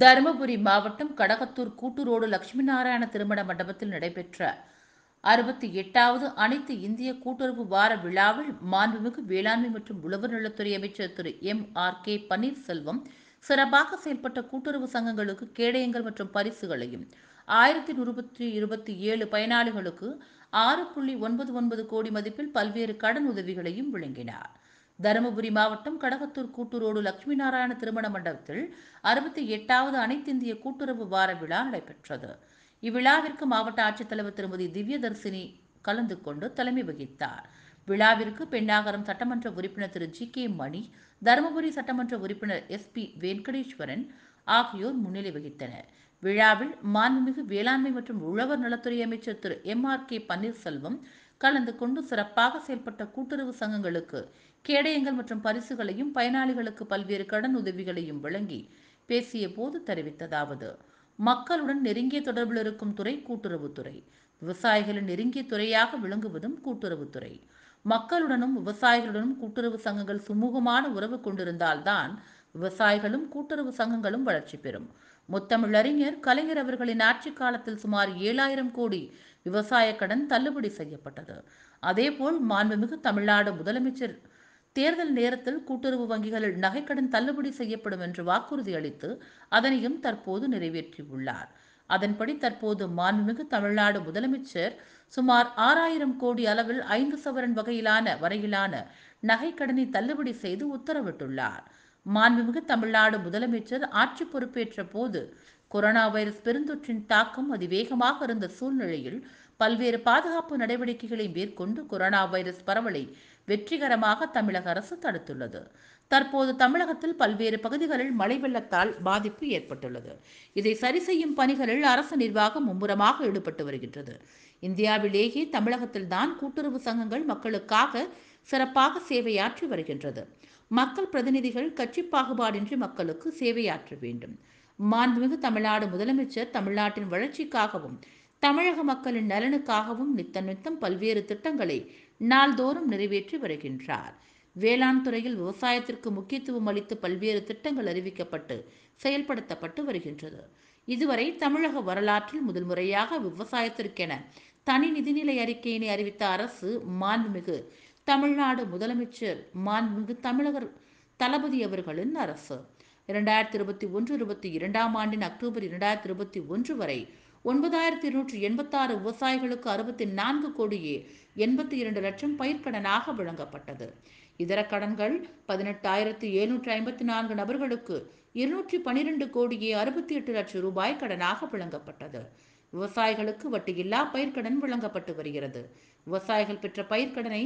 தருமபுரி மாவட்டம் கடகத்தூர் கூட்டுரோடு லட்சுமி நாராயண திருமண மண்டபத்தில் நடைபெற்ற அறுபத்தி எட்டாவது அனைத்து இந்திய கூட்டுறவு வார விழாவில் மாண்புமிகு வேளாண்மை மற்றும் உழவர் நலத்துறை அமைச்சர் திரு எம் ஆர் கே பன்னீர்செல்வம் சிறப்பாக செயல்பட்ட கூட்டுறவு சங்கங்களுக்கு கேடயங்கள் மற்றும் பரிசுகளையும் ஆயிரத்தி இருபத்தி இருபத்தி ஏழு பயனாளிகளுக்கு ஆறு புள்ளி ஒன்பது ஒன்பது கோடி மதிப்பில் பல்வேறு கடன் உதவிகளையும் வழங்கினார் தருமபுரி மாவட்டம் கடகத்தூர் கூட்டுரோடு லட்சுமி நாராயண திருமண மண்டபத்தில் அறுபத்தி எட்டாவது அனைத்திந்திய கூட்டுறவு வார விழா நடைபெற்றது இவ்விழாவிற்கு மாவட்ட ஆட்சித்தலைவர் திருமதி திவ்யதர்சினி கலந்து கொண்டு தலைமை வகித்தார் விழாவிற்கு பெண்ணாகரம் சட்டமன்ற உறுப்பினர் திரு ஜி கே மணி தருமபுரி சட்டமன்ற உறுப்பினர் எஸ் பி வெங்கடேஸ்வரன் ஆகியோர் முன்னிலை வகித்தனர் விழாவில் மாண்புமிகு வேளாண்மை மற்றும் உழவர் நலத்துறை அமைச்சர் திரு எம் ஆர் கே பன்னீர்செல்வம் கலந்து கொண்டு சிறப்பாக செயல்பட்ட கூட்டுறவு சங்கங்களுக்கு கேடயங்கள் மற்றும் பரிசுகளையும் பயனாளிகளுக்கு பல்வேறு கடன் உதவிகளையும் வழங்கி பேசிய போது தெரிவித்ததாவது மக்களுடன் நெருங்கிய தொடர்பில் இருக்கும் துறை கூட்டுறவுத்துறை விவசாயிகளின் நெருங்கிய துறையாக விளங்குவதும் கூட்டுறவுத்துறை மக்களுடனும் விவசாயிகளுடனும் கூட்டுறவு சங்கங்கள் சுமூகமான உறவு கொண்டிருந்தால்தான் விவசாயிகளும் கூட்டுறவு சங்கங்களும் வளர்ச்சி பெறும் முத்தமிழறிஞர் கலைஞர் அவர்களின் ஆட்சி காலத்தில் சுமார் ஏழாயிரம் கோடி விவசாய கடன் தள்ளுபடி செய்யப்பட்டது அதேபோல் மாண்புமிகு தமிழ்நாடு முதலமைச்சர் தேர்தல் நேரத்தில் கூட்டுறவு வங்கிகளில் நகைக்கடன் தள்ளுபடி செய்யப்படும் என்று வாக்குறுதி அளித்து அதனையும் தற்போது நிறைவேற்றியுள்ளார் அதன்படி தற்போது மாண்புமிகு தமிழ்நாடு முதலமைச்சர் சுமார் ஆறாயிரம் கோடி அளவில் ஐந்து சவரன் வகையிலான வரையிலான நகைக்கடனை தள்ளுபடி செய்து உத்தரவிட்டுள்ளார் மாண்புமிகு தமிழ்நாடு முதலமைச்சர் ஆட்சி பொறுப்பேற்ற போது கொரோனா வைரஸ் பெருந்தொற்றின் தாக்கம் அதிவேகமாக இருந்த சூழ்நிலையில் பல்வேறு பாதுகாப்பு நடவடிக்கைகளை மேற்கொண்டு கொரோனா வைரஸ் பரவலை வெற்றிகரமாக தமிழக அரசு தடுத்துள்ளது தற்போது தமிழகத்தில் பல்வேறு பகுதிகளில் மழை வெள்ளத்தால் பாதிப்பு ஏற்பட்டுள்ளது இதை சரி செய்யும் பணிகளில் அரசு நிர்வாகம் மும்முரமாக ஈடுபட்டு வருகின்றது இந்தியாவிலேயே தமிழகத்தில்தான் கூட்டுறவு சங்கங்கள் மக்களுக்காக சிறப்பாக சேவையாற்றி வருகின்றது மக்கள் பிரதிநிதிகள் கட்சி பாகுபாடின்றி மக்களுக்கு சேவையாற்ற வேண்டும் மாண்புமிகு தமிழ்நாடு முதலமைச்சர் தமிழ்நாட்டின் வளர்ச்சிக்காகவும் தமிழக மக்களின் நலனுக்காகவும் நித்தம் நித்தம் பல்வேறு திட்டங்களை நாள்தோறும் நிறைவேற்றி வருகின்றார் வேளாண் துறையில் விவசாயத்திற்கு முக்கியத்துவம் அளித்து பல்வேறு திட்டங்கள் அறிவிக்கப்பட்டு செயல்படுத்தப்பட்டு வருகின்றது இதுவரை தமிழக வரலாற்றில் முதல் முறையாக விவசாயத்திற்கென தனி நிதிநிலை அறிக்கையினை அறிவித்த அரசு மாண்புமிகு தமிழ்நாடு முதலமைச்சர் மாண்புமிகு தமிழகர் தளபதி அவர்களின் அரசு இரண்டாயிரத்தி இருபத்தி ஒன்று இருபத்தி இரண்டாம் ஆண்டின் அக்டோபர் இரண்டாயிரத்தி இருபத்தி ஒன்று வரை ஒன்பதாயிரத்தி இருநூற்றி எண்பத்தாறு விவசாயிகளுக்கு அறுபத்தி நான்கு கோடியே எண்பத்தி இரண்டு லட்சம் பயிர்க்கடனாக வழங்கப்பட்டது இதர கடன்கள் பதினெட்டாயிரத்தி எழுநூற்றி ஐம்பத்தி நான்கு நபர்களுக்கு இருநூற்றி பனிரெண்டு கோடியே அறுபத்தி எட்டு லட்சம் ரூபாய் கடனாக வழங்கப்பட்டது விவசாயிகளுக்கு வட்டியில்லா பயிர்க்கடன் வழங்கப்பட்டு வருகிறது விவசாயிகள் பெற்ற பயிர்க்கடனை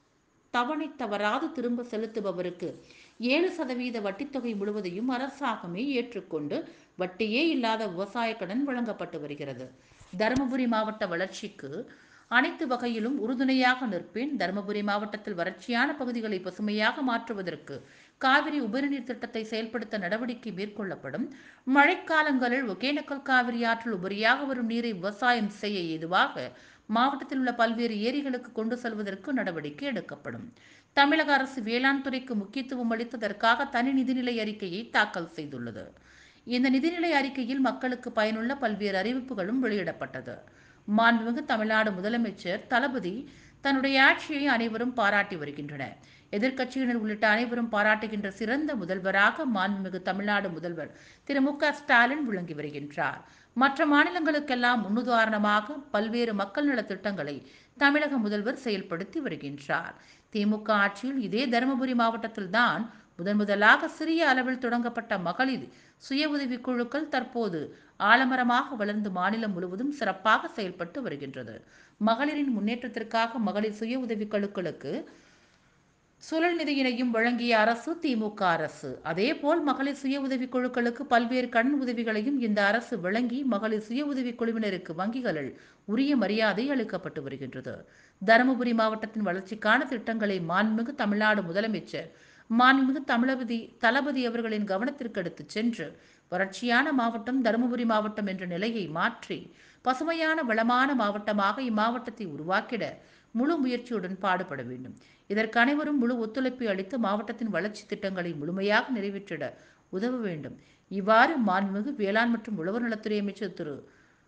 தவணை தவறாது திரும்ப செலுத்துபவருக்கு ஏழு சதவீத வட்டித்தொகை முழுவதையும் அரசாங்கமே ஏற்றுக்கொண்டு வட்டியே இல்லாத விவசாய கடன் வழங்கப்பட்டு வருகிறது தருமபுரி மாவட்ட வளர்ச்சிக்கு அனைத்து வகையிலும் உறுதுணையாக நிற்பேன் தருமபுரி மாவட்டத்தில் வறட்சியான பகுதிகளை பசுமையாக மாற்றுவதற்கு காவிரி உபரிநீர் திட்டத்தை செயல்படுத்த நடவடிக்கை மேற்கொள்ளப்படும் மழைக்காலங்களில் ஒகேனக்கல் காவிரி ஆற்றில் உபரியாக வரும் நீரை விவசாயம் செய்ய ஏதுவாக மாவட்டத்தில் உள்ள பல்வேறு ஏரிகளுக்கு கொண்டு செல்வதற்கு நடவடிக்கை எடுக்கப்படும் தமிழக அரசு வேளாண் துறைக்கு முக்கியத்துவம் அளித்ததற்காக தனி நிதிநிலை அறிக்கையை தாக்கல் செய்துள்ளது இந்த நிதிநிலை அறிக்கையில் மக்களுக்கு பயனுள்ள பல்வேறு அறிவிப்புகளும் வெளியிடப்பட்டது மாண்புமிகு தமிழ்நாடு முதலமைச்சர் தளபதி தன்னுடைய ஆட்சியை அனைவரும் பாராட்டி வருகின்றனர் எதிர்க்கட்சியினர் உள்ளிட்ட அனைவரும் பாராட்டுகின்ற சிறந்த முதல்வராக மாண்புமிகு தமிழ்நாடு முதல்வர் திரு மு க ஸ்டாலின் விளங்கி வருகின்றார் மற்ற மாநிலங்களுக்கெல்லாம் முன்னுதாரணமாக பல்வேறு மக்கள் நல திட்டங்களை தமிழக முதல்வர் செயல்படுத்தி வருகின்றார் திமுக ஆட்சியில் இதே தருமபுரி மாவட்டத்தில்தான் முதன் முதலாக சிறிய அளவில் தொடங்கப்பட்ட மகளிர் சுய உதவி குழுக்கள் தற்போது ஆலமரமாக வளர்ந்து மாநிலம் முழுவதும் சிறப்பாக செயல்பட்டு வருகின்றது மகளிரின் முன்னேற்றத்திற்காக மகளிர் சுய உதவி குழுக்களுக்கு சுழல் நிதியினையும் வழங்கிய அரசு திமுக அரசு அதேபோல் மகளிர் சுய உதவி குழுக்களுக்கு பல்வேறு கடன் உதவிகளையும் இந்த அரசு வழங்கி மகளிர் சுய உதவி குழுவினருக்கு வங்கிகளில் உரிய மரியாதை அளிக்கப்பட்டு வருகின்றது தருமபுரி மாவட்டத்தின் வளர்ச்சிக்கான திட்டங்களை மாண்புமிகு தமிழ்நாடு முதலமைச்சர் மாண்புமிகு தமிழபதி தளபதி அவர்களின் கவனத்திற்கு எடுத்துச் சென்று வறட்சியான மாவட்டம் தருமபுரி மாவட்டம் என்ற நிலையை மாற்றி பசுமையான வளமான மாவட்டமாக இம்மாவட்டத்தை உருவாக்கிட முழு முயற்சியுடன் பாடுபட வேண்டும் இதற்கு அனைவரும் முழு ஒத்துழைப்பை அளித்து மாவட்டத்தின் வளர்ச்சி திட்டங்களை முழுமையாக நிறைவேற்றிட உதவ வேண்டும் இவ்வாறு மாண்புமிகு வேளாண் மற்றும் உழவர் நலத்துறை அமைச்சர் திரு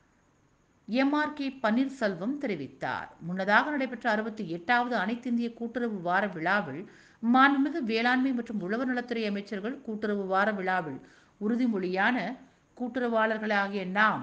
எம் ஆர் கே பன்னீர்செல்வம் தெரிவித்தார் முன்னதாக நடைபெற்ற அறுபத்தி எட்டாவது அனைத்திந்திய கூட்டுறவு வார விழாவில் மாண்புமிகு வேளாண்மை மற்றும் உழவர் நலத்துறை அமைச்சர்கள் கூட்டுறவு வார விழாவில் உறுதிமொழியான கூட்டுறவாளர்களாகிய நாம்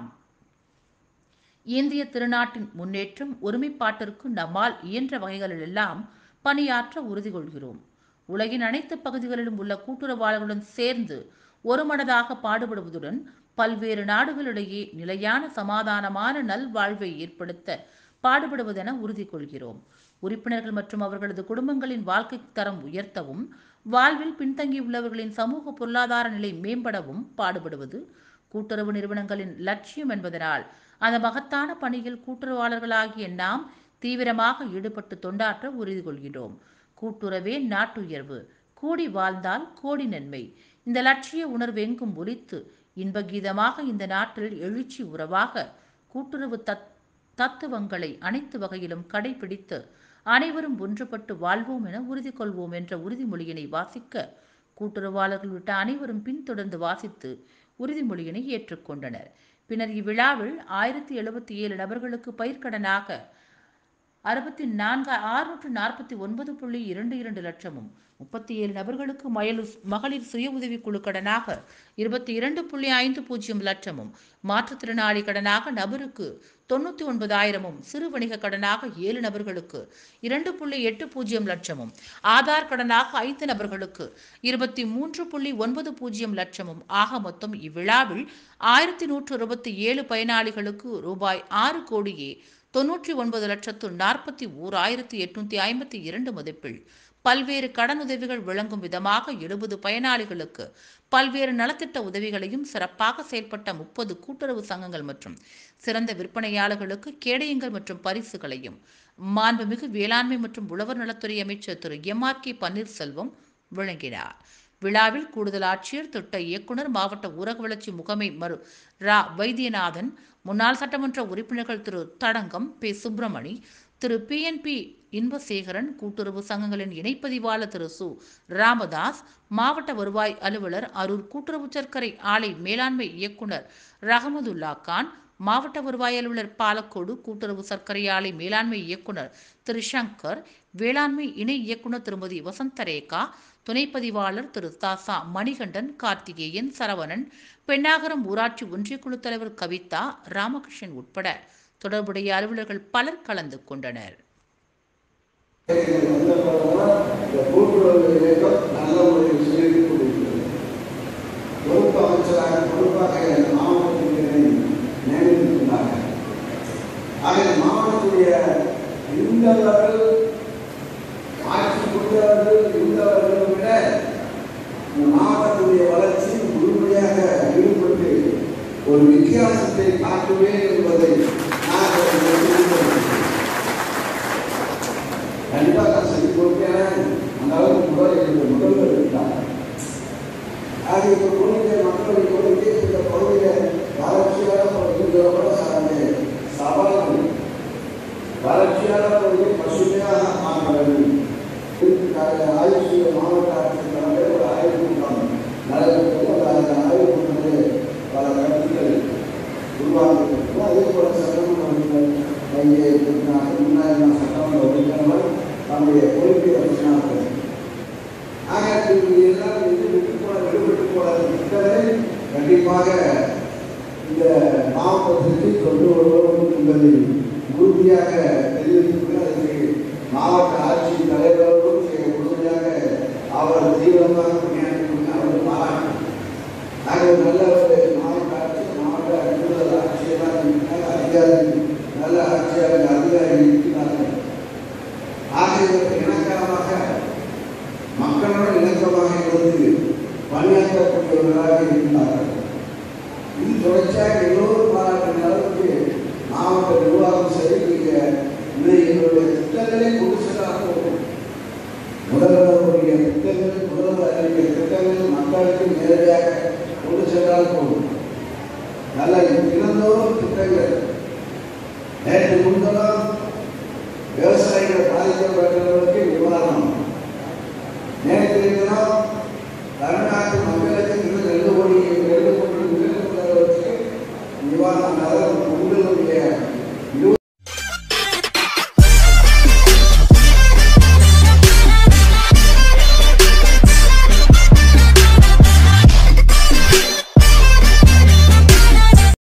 இந்திய திருநாட்டின் முன்னேற்றம் ஒருமைப்பாட்டிற்கு நம்மால் இயன்ற வகைகளிலெல்லாம் பணியாற்ற உறுதி கொள்கிறோம் உலகின் அனைத்து பகுதிகளிலும் உள்ள கூட்டுறவாளர்களுடன் சேர்ந்து ஒருமனதாக பாடுபடுவதுடன் பல்வேறு நாடுகளிடையே நிலையான சமாதானமான நல்வாழ்வை ஏற்படுத்த பாடுபடுவதென உறுதி கொள்கிறோம் உறுப்பினர்கள் மற்றும் அவர்களது குடும்பங்களின் வாழ்க்கை தரம் உயர்த்தவும் வாழ்வில் பின்தங்கியுள்ளவர்களின் சமூக பொருளாதார நிலை மேம்படவும் பாடுபடுவது கூட்டுறவு நிறுவனங்களின் லட்சியம் என்பதனால் அந்த மகத்தான பணியில் கூட்டுறவாளர்களாகிய நாம் தீவிரமாக ஈடுபட்டு தொண்டாற்ற உறுதி கொள்கிறோம் கூட்டுறவே நாட்டுயர்வு கூடி வாழ்ந்தால் கோடி நன்மை இந்த லட்சிய உணர்வு எங்கும் ஒலித்து இன்பகீதமாக இந்த நாட்டில் எழுச்சி உறவாக கூட்டுறவு தத் தத்துவங்களை அனைத்து வகையிலும் கடைபிடித்து அனைவரும் ஒன்றுபட்டு வாழ்வோம் என உறுதி கொள்வோம் என்ற உறுதிமொழியினை வாசிக்க கூட்டுறவாளர்கள் உள்ளிட்ட அனைவரும் பின்தொடர்ந்து வாசித்து உறுதிமொழியினை ஏற்றுக்கொண்டனர் பின்னர் இவ்விழாவில் ஆயிரத்தி எழுபத்தி ஏழு நபர்களுக்கு பயிர்க்கடனாக அறுபத்தி நான்கு ஆறுநூற்று நாற்பத்தி ஒன்பது புள்ளி இரண்டு இரண்டு லட்சமும் முப்பத்தி ஏழு நபர்களுக்கு மயலு மகளிர் சுய உதவி குழு கடனாக இருபத்தி இரண்டு புள்ளி ஐந்து பூஜ்ஜியம் லட்சமும் மாற்றுத்திறனாளி கடனாக நபருக்கு தொண்ணூற்றி ஒன்பதாயிரமும் சிறு வணிக கடனாக ஏழு நபர்களுக்கு இரண்டு புள்ளி எட்டு பூஜ்ஜியம் லட்சமும் ஆதார் கடனாக ஐந்து நபர்களுக்கு இருபத்தி மூன்று புள்ளி ஒன்பது பூஜ்ஜியம் லட்சமும் ஆக மொத்தம் இவ்விழாவில் ஆயிரத்தி நூற்று இருபத்தி ஏழு பயனாளிகளுக்கு ரூபாய் ஆறு கோடியே தொன்னூற்றி ஒன்பது லட்சத்து நாற்பத்தி ஓர் ஆயிரத்தி எட்நூத்தி ஐம்பத்தி இரண்டு மதிப்பில் பல்வேறு கடனுதவிகள் வழங்கும் விதமாக எழுபது பயனாளிகளுக்கு பல்வேறு நலத்திட்ட உதவிகளையும் சிறப்பாக செயல்பட்ட முப்பது கூட்டுறவு சங்கங்கள் மற்றும் சிறந்த விற்பனையாளர்களுக்கு கேடயங்கள் மற்றும் பரிசுகளையும் மாண்புமிகு வேளாண்மை மற்றும் உழவர் நலத்துறை அமைச்சர் திரு எம் ஆர் கே பன்னீர்செல்வம் வழங்கினார் விழாவில் கூடுதல் ஆட்சியர் திட்ட இயக்குனர் மாவட்ட ஊரக வளர்ச்சி முகமை மறு ரா வைத்தியநாதன் முன்னாள் சட்டமன்ற உறுப்பினர்கள் திரு தடங்கம் பே சுப்பிரமணி திரு பி என் பி இன்பசேகரன் கூட்டுறவு சங்கங்களின் இணைப்பதிவாளர் திரு சு ராமதாஸ் மாவட்ட வருவாய் அலுவலர் அரூர் கூட்டுறவு சர்க்கரை ஆலை மேலாண்மை இயக்குனர் ரஹமதுல்லா கான் மாவட்ட வருவாய் அலுவலர் பாலக்கோடு கூட்டுறவு சர்க்கரை ஆலை மேலாண்மை இயக்குனர் திரு சங்கர் வேளாண்மை இணை இயக்குனர் திருமதி வசந்தரேகா துணைப்பதிவாளர் திரு தாசா மணிகண்டன் கார்த்திகேயன் சரவணன் பெண்ணாகரம் ஊராட்சி ஒன்றியக்குழு தலைவர் கவிதா ராமகிருஷ்ணன் உட்பட தொடர்புடைய அலுவலர்கள் பலர் கலந்து கொண்டனர் இந்த கூட்டுறவு இயக்கம் நல்ல முறையில் செயல்பட்டு கொண்டிருக்கிறது பொறுப்பு அமைச்சராக பொறுப்பாக மாவட்டத்தினை நியமித்திருக்கிறார்கள் ஆக மாவட்டத்துடைய இருந்தவர்கள் ஆட்சி கொடுத்தவர்கள் இருந்தவர்களை விட இந்த மாவட்டத்துடைய வளர்ச்சி முழுமையாக ஈடுபட்டு ஒரு வித்தியாசத்தை காட்டுவேன் என்பதை நான் தெரிவித்துக் கண்டிப்பாக நான் சொல்லி கொடுக்கிறேன் அந்த அளவுக்கு முதல் இந்த முதல்வர் இருந்தார் ஆக இப்போ கொடுக்கிற மக்களுடைய கோரிக்கை இந்த பகுதியில் வளர்ச்சியான பகுதிகளோட சார்ந்த சவால்கள் வளர்ச்சியான பகுதி பசுமையாக மாற வேண்டும் ஆயுஷ் மாவட்ட ஆட்சித்தலைவர் ஒரு ஆய்வு கூட்டம் நடைபெற்றது அந்த ஆய்வு கூட்டத்தில் பல கருத்துக்கள் உருவாக்கப்பட்டது அதே போல சட்டமன்ற இங்கே முன்னாள் சட்டமன்ற உறுப்பினர்கள் நம்முடைய கோரிக்கை வச்சினார்கள் ஆக இது எல்லாம் வந்து விட்டு போன விடுபட்டு போன திட்டங்களை கண்டிப்பாக இந்த மாவட்டத்திற்கு கொண்டு வருவோம் என்பதை உறுதியாக தெரிவித்துக் அதற்கு மாவட்ட ஆட்சி தலைவர்களும் உறுதியாக அவர் தீவிரமாக பணியாற்றி அவர் பாராட்டு ஆக ஒரு நல்ல ஒரு மாவட்ட ஆட்சி மாவட்ட கூடுதல் ஆட்சியெல்லாம் இருக்கிறாங்க அதிகாரி நல்ல ஆட்சியாளர் அதிகாரி இருக்கிறார்கள் ஆக இதற்கு இணக்கமாக மக்களோடு இணக்கமாக இருந்து பணியாற்றக்கூடியவர்களாக இருக்கிறார்கள் இது தொடர்ச்சியாக எல்லோரும் பாராட்டுகிற அளவுக்கு மாவட்ட நிர்வாகம் சரி இதை எங்களுடைய திட்டங்களை கொண்டு செல்லாமல் முதல்வருடைய திட்டங்கள் முதல்வர் அறிவிய திட்டங்கள் மக்களுக்கு நேரடியாக கொண்டு சென்றால் போதும் நல்ல தினந்தோறும் திட்டங்கள்